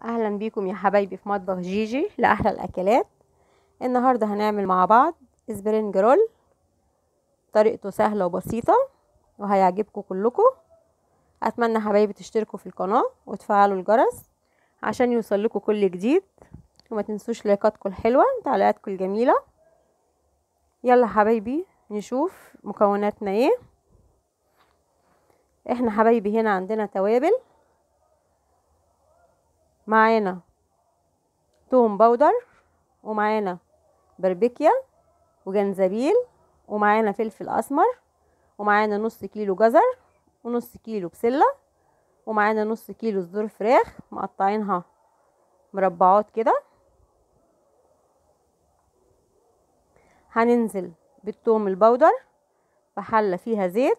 اهلا بيكم يا حبايبي في مطبخ جيجي لاحلى الاكلات النهارده هنعمل مع بعض اسبرينج رول طريقته سهله وبسيطه وهيعجبكم كلكم اتمنى حبايبي تشتركوا في القناه وتفعلوا الجرس عشان يوصل لكم كل جديد وما تنسوش لايكاتكم الحلوه وتعليقاتكم الجميله يلا حبايبي نشوف مكوناتنا ايه احنا حبايبي هنا عندنا توابل معانا توم بودر ومعانا بربكيا وجنزبيل ومعانا فلفل اسمر ومعانا نص كيلو جزر ونص كيلو بسله ومعانا نص كيلو صدور فراخ مقطعينها مربعات كده هننزل بالثوم البودر بحله فيها زيت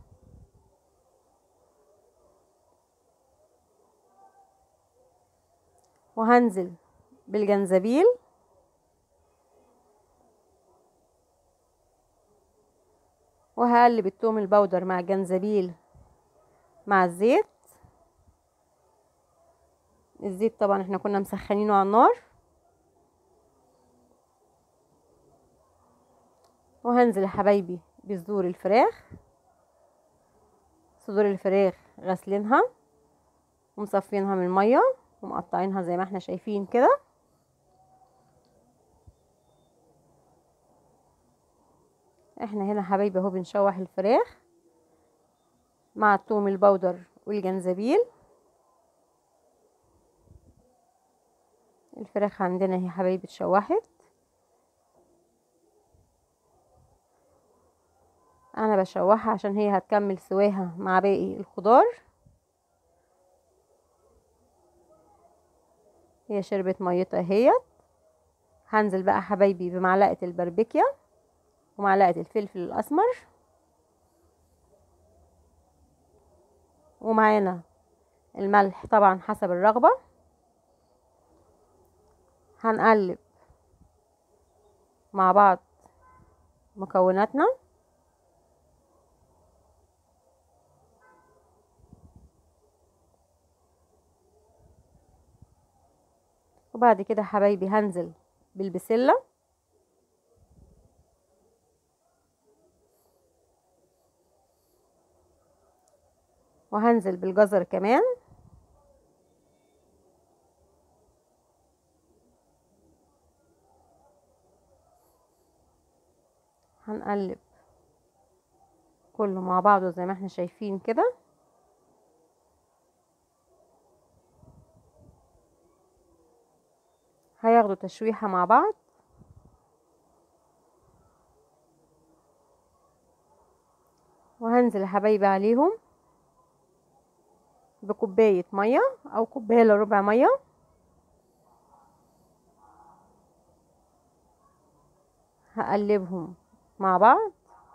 وهنزل بالجنزبيل وهقلب التوم البودر مع الجنزبيل مع الزيت الزيت طبعا احنا كنا مسخنينه على النار وهنزل يا حبايبي بصدور الفراخ صدور الفراخ غسلينها ومصفينها من الميه ومقطعينها زي ما احنا شايفين كده احنا هنا حبايبي اهو بنشوح الفراخ مع الثوم البودر والجنزبيل الفراخ عندنا هي حبايبي اتشوحت انا بشوحها عشان هي هتكمل سواها مع باقي الخضار هي شربت ميتها اهيت هنزل بقى حبايبي بمعلقه البربكيا ومعلقه الفلفل الاسمر ومعانا الملح طبعا حسب الرغبه هنقلب مع بعض مكوناتنا وبعد كده حبايبي هنزل بالبسلة وهنزل بالجزر كمان هنقلب كله مع بعضه زي ما احنا شايفين كده هياخدوا تشويحة مع بعض وهنزل يا حبايبي عليهم بكوباية مية او كوباية الا ربع مية هقلبهم مع بعض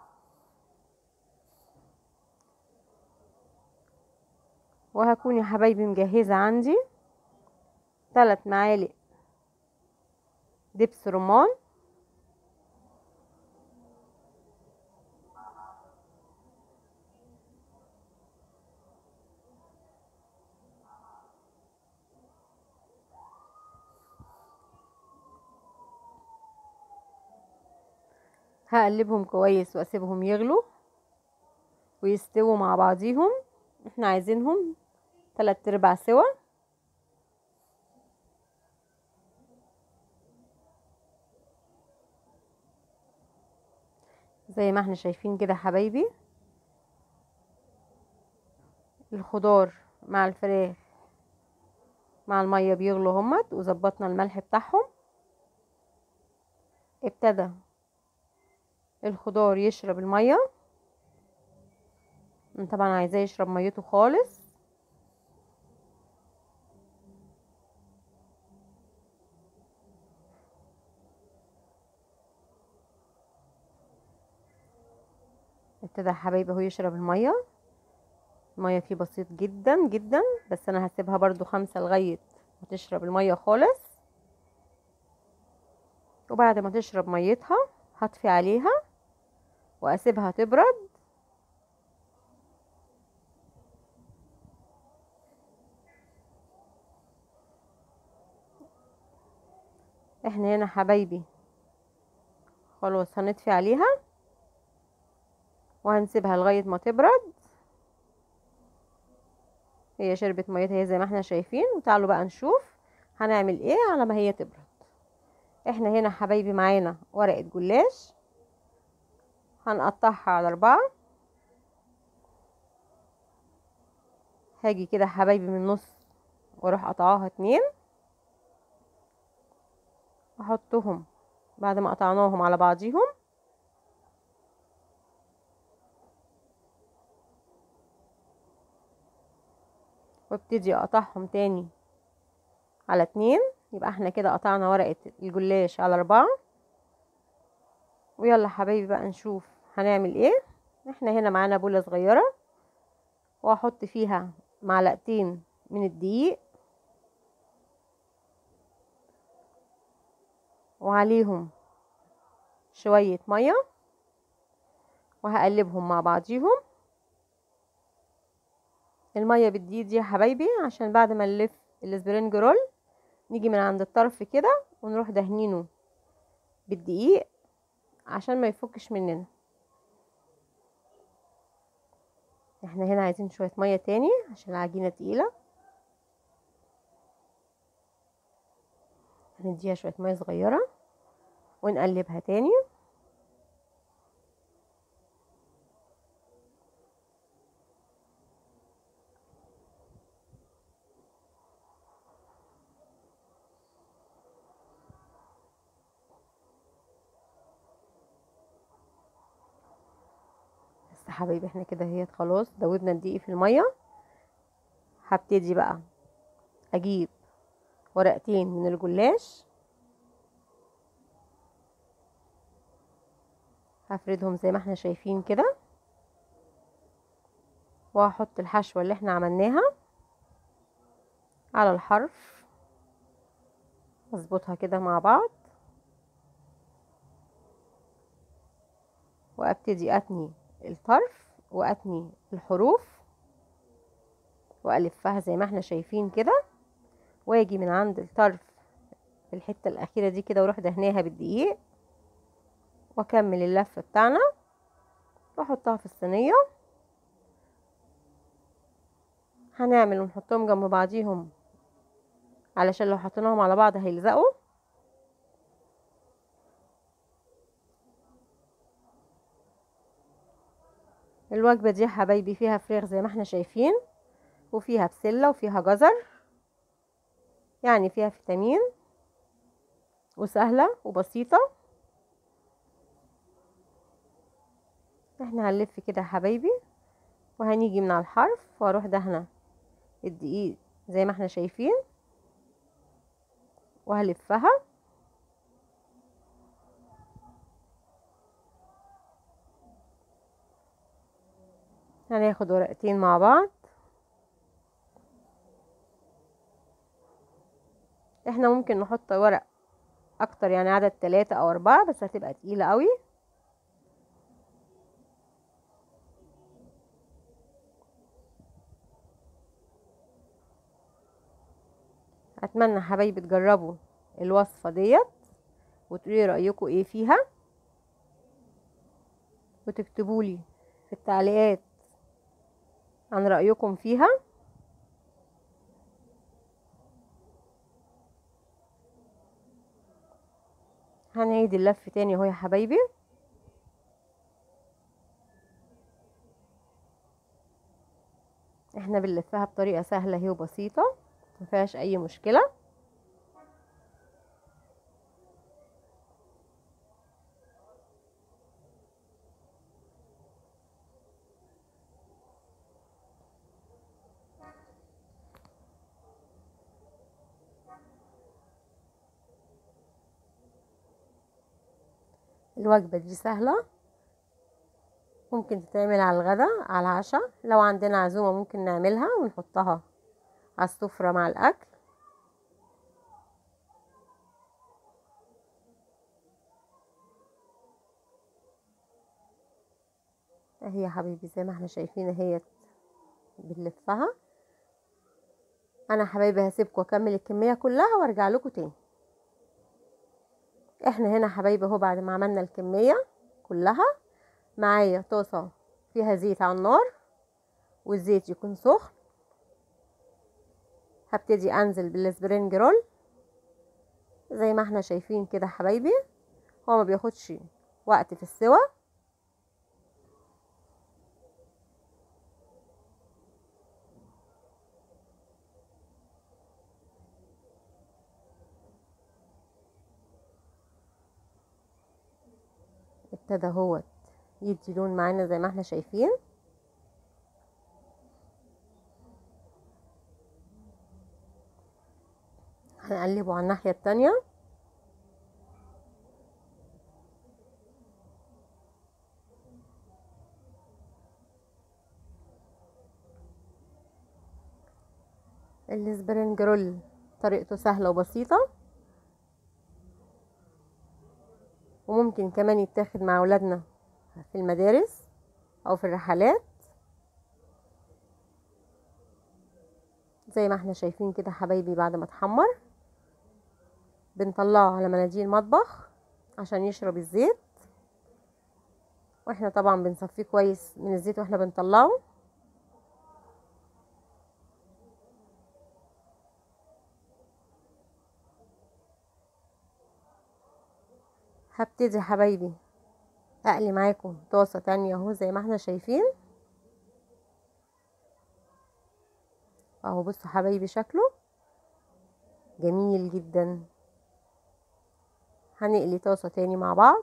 وهكون يا حبايبي مجهزة عندي ثلاث معالق دبس رمان هقلبهم كويس واسيبهم يغلوا ويستووا مع بعضيهم احنا عايزينهم تلات ارباع سوا زي ما احنا شايفين كده حبايبي الخضار مع الفراخ مع المية بيغلوا همت وظبطنا الملح بتاعهم ابتدى الخضار يشرب المية انا طبعا عايزاه يشرب ميته خالص ابتدى حبايبي اهو يشرب الميه الميه فيه بسيط جدا جدا بس انا هسيبها برضو خمسة لغاية ما تشرب الميه خالص وبعد ما تشرب ميتها هطفي عليها واسيبها تبرد احنا هنا حبايبي خلاص هنطفي عليها وهنسيبها لغاية ما تبرد هي شربت ميتها زي ما احنا شايفين وتعالوا بقى نشوف هنعمل ايه على ما هي تبرد احنا هنا حبايبي معانا ورقة جلاش هنقطعها على اربعة هاجي كده حبايبي من النص واروح قطعاها اتنين احطهم بعد ما قطعناهم على بعضيهم وابتدي اقطعهم تاني على اتنين يبقى احنا كده قطعنا ورقة الجلاش على اربعة ويلا حبايبي بقى نشوف هنعمل ايه احنا هنا معانا بولة صغيرة واحط فيها معلقتين من الدقيق وعليهم شوية مية وهقلبهم مع بعضيهم المية بالدقيق دي يا حبايبي عشان بعد ما نلف الاسبرينج رول نيجي من عند الطرف كده ونروح دهنينه بالدقيق عشان ما يفكش مننا احنا هنا عايزين شوية مية تاني عشان العجينة تقيلة هنديها شوية مية صغيرة ونقلبها تاني بس يا حبايبي احنا كده هي خلاص دوبنا الدقيق في المية هبتدي بقى اجيب ورقتين من الجلاش هفردهم زي ما احنا شايفين كده وهحط الحشوة اللي احنا عملناها على الحرف اظبطها كده مع بعض وابتدي اتني الطرف واتني الحروف والفها زي ما احنا شايفين كده واجي من عند الطرف في الحته الاخيره دي كده واروح دهناها بالدقيق واكمل اللف بتاعنا واحطها في الصينيه هنعمل ونحطهم جنب بعضيهم علشان لو حطيناهم على بعض هيلزقوا الوجبة دي يا حبايبي فيها فراخ زي ما احنا شايفين وفيها بسلة وفيها جزر يعني فيها فيتامين وسهلة وبسيطة احنا هنلف كده يا حبايبي وهنيجي من على الحرف واروح دهنة الدقيق زي ما احنا شايفين وهلفها هناخد ورقتين مع بعض احنا ممكن نحط ورق اكتر يعني عدد ثلاثة او اربعة بس هتبقى تقيلة قوي اتمنى حبايبي تجربوا الوصفة ديت وتقولي رأيكم ايه فيها وتكتبولي في التعليقات عن رأيكم فيها هنعيد اللف تاني اهو يا حبايبي احنا بنلفها بطريقة سهلة اهي وبسيطة مفيهاش اي مشكلة الوجبة دي سهلة ممكن تتعمل على الغدا على العشاء لو عندنا عزومة ممكن نعملها ونحطها على السفرة مع الأكل اهي يا حبيبي زي ما احنا شايفين اهي بنلفها انا حبايبي هسيبكم اكمل الكمية كلها وارجع لكم تاني احنا هنا حبايبي اهو بعد ما عملنا الكمية كلها معايا طاسة فيها زيت على النار والزيت يكون سخن هبتدي انزل بالسبرينج رول زي ما احنا شايفين كده حبايبي هو ما بياخدش وقت في السوا ابتدى هو يدي لون معانا زي ما احنا شايفين هنقلبه على الناحية التانية السبرينج رول طريقته سهلة وبسيطة وممكن كمان يتاخد مع أولادنا في المدارس أو في الرحلات زي ما احنا شايفين كده حبايبي بعد ما اتحمر بنطلعه على مناديل مطبخ عشان يشرب الزيت واحنا طبعا بنصفيه كويس من الزيت واحنا بنطلعه هبتدي حبايبي اقلي معاكم طاسه تانية اهو زي ما احنا شايفين اهو بصوا حبايبي شكله جميل جدا هنقلي طاسه تاني مع بعض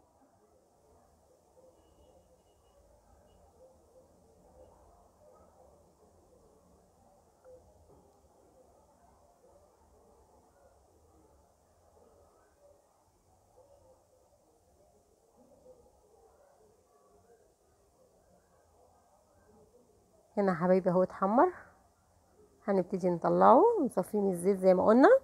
هنا حبايبي اهو اتحمر هنبتدي نطلعه ونصفيه من الزيت زي ما قلنا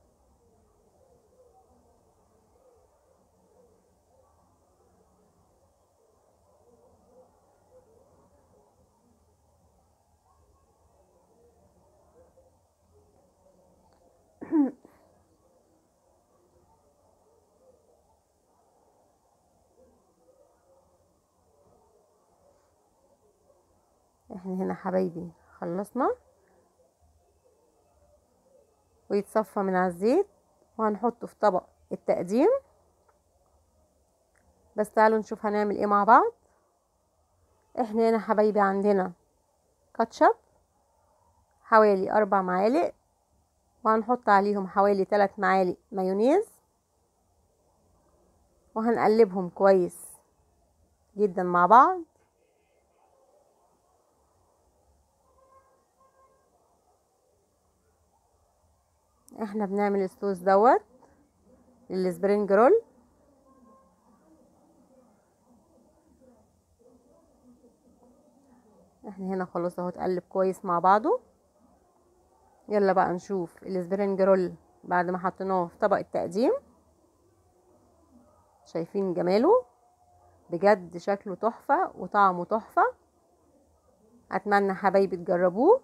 احنا هنا حبايبي خلصنا ويتصفى من على الزيت وهنحطه في طبق التقديم بس تعالوا نشوف هنعمل ايه مع بعض احنا هنا حبايبي عندنا كاتشب حوالي اربع معالق وهنحط عليهم حوالي ثلاث معالق مايونيز وهنقلبهم كويس جدا مع بعض احنا بنعمل الصوص دوت للسبرينج رول احنا هنا خلاص اهو اتقلب كويس مع بعضه يلا بقى نشوف السبرينج رول بعد ما حطيناه في طبق التقديم شايفين جماله بجد شكله تحفة وطعمه تحفة اتمنى حبايبي تجربوه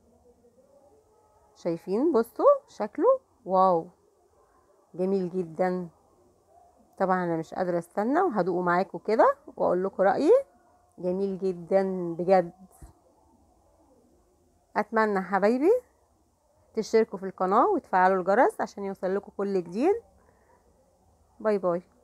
شايفين بصوا شكله واو جميل جدا طبعا انا مش قادره استنى وهدوقه معاكم كده واقول لكم رايي جميل جدا بجد اتمنى حبايبي تشتركوا في القناه وتفعلوا الجرس عشان يوصل لكم كل جديد باي باي